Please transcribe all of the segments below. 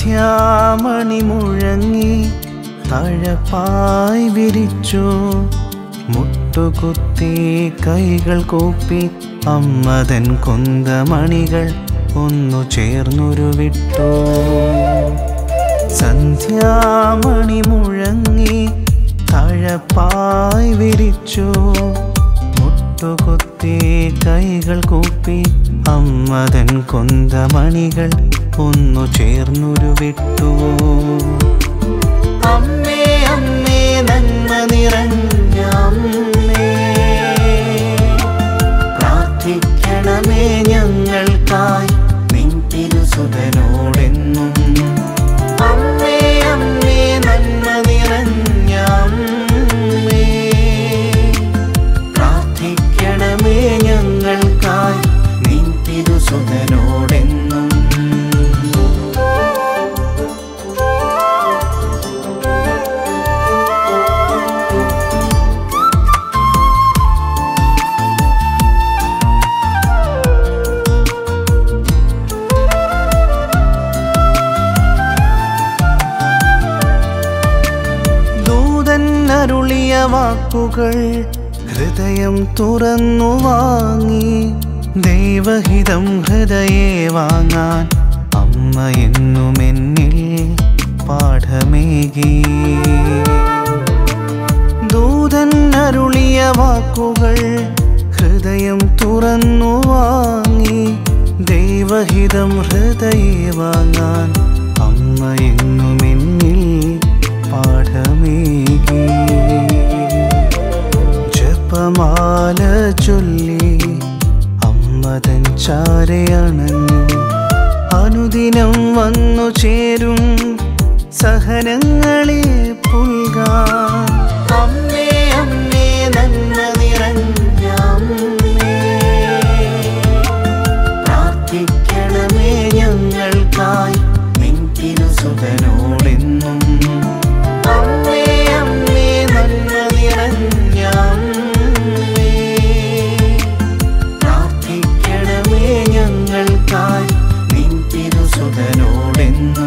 സന്ധ്യാമണി മുഴങ്ങി തഴപ്പായി വിരിച്ചു മുട്ടുകുത്തി കൈകൾ കൂപ്പി അമ്മതൻ കുന്തമണികൾ ഒന്നു ചേർന്നൊരു വിട്ടു സന്ധ്യാമണി മുഴങ്ങി തഴപ്പായി വിരിച്ചു മുട്ടുകുത്തി കൈകൾ കൂപ്പി അമ്മതൻ കുന്തമണികൾ ഒന്നു ചേർന്നൊരു വിട്ടു അമ്മേ അമ്മേ നന്മ നിറഞ്ഞ അമ്മേ പ്രാർത്ഥിക്കണമേ ഞങ്ങൾക്കായി നിൻ തിരുസുതനോടെന്നും അമ്മേ അമ്മേ നന്മ നിറഞ്ഞ അമ്മേ പ്രാർത്ഥിക്കണമേ ഞങ്ങൾക്കായി നിൻ തിരുസുതനോടെന്നും ദൂതൻ അരുളിയ വാക്കുകൾ ഹൃദയം തുറന്നു വാങ്ങി ദൈവഹിതം ഹൃദയെ വാങ്ങാൻ അമ്മ എന്നും എന്നിൽ പാഠമേകി ദൂതൻ അരുളിയ വാക്കുകൾ ഹൃദയം തുറന്നു വാങ്ങി ദൈവഹിതം ഹൃദയെ വാങ്ങാൻ അമ്മ എന്നും എന്നിൽ പാഠമേകി ജപമാല ചൊല്ലി അമ്മതൻ ചാരയണഞ്ഞു അനുദിനം വന്നു ചേരും സഹനങ്ങളെ പുൽകാൻ അമ്മേ അമ്മേ നന്മ നിറഞ്ഞ അമ്മേ പ്രാർത്ഥിക്കണമേ ഞങ്ങൾക്കായി നിൻ തിരുസുതനോടെന്നും അമ്മേ അമ്മേ നന്മ നിറഞ്ഞ അമ്മേ പ്രാർത്ഥിക്കണമേ ഞങ്ങൾക്കായി നിൻ തിരുസുതനോടെന്നും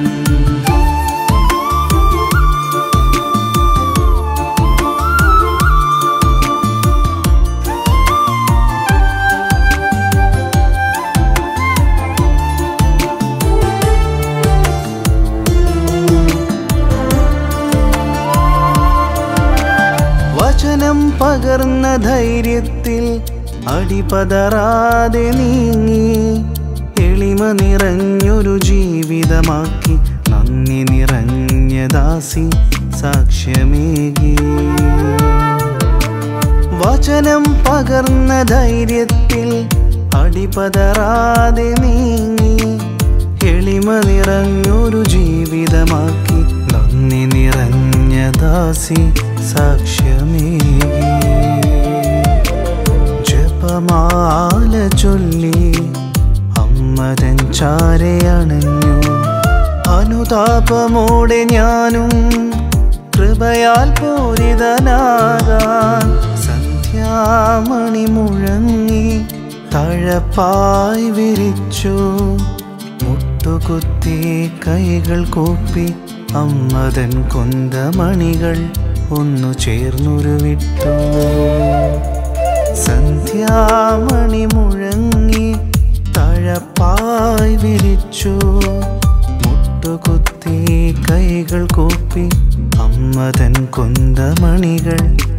വചനം പകർന്ന ധൈര്യത്തിൽ അടിപതറാതെ നീങ്ങി എളിമ നിറഞ്ഞൊരു ജീവിതമാക്കി നന്ദി നിറഞ്ഞ ദാസി സാക്ഷ്യമേകി വചനം പകർന്ന ധൈര്യത്തിൽ അടിപതറാതെ നീങ്ങി എളിമ നിറഞ്ഞൊരു ജീവിതമാക്കി നന്ദി നിറഞ്ഞ ദാസി സാക്ഷ്യമേകി ജപമാല ചൊല്ലി അമ്മതൻ ചാരയണഞ്ഞു അനുതാപമോടെ ഞാനും കൃപയാൽ പൂരിതനാകാൻ സന്ധ്യാമണി മുഴങ്ങി തഴപ്പായി വിരിച്ചു മുട്ടുകുത്തി കൈകൾ കൂപ്പി അമ്മതൻ കൊന്തമണികൾ ഒന്നു ചേർന്നൊരു വിട്ടു സന്ധ്യാമണി മുഴങ്ങി തഴപ്പായി വിരിച്ചു മുട്ടുകുത്തി കൈകൾ കൂപ്പി അമ്മതൻ കൊന്തമണികൾ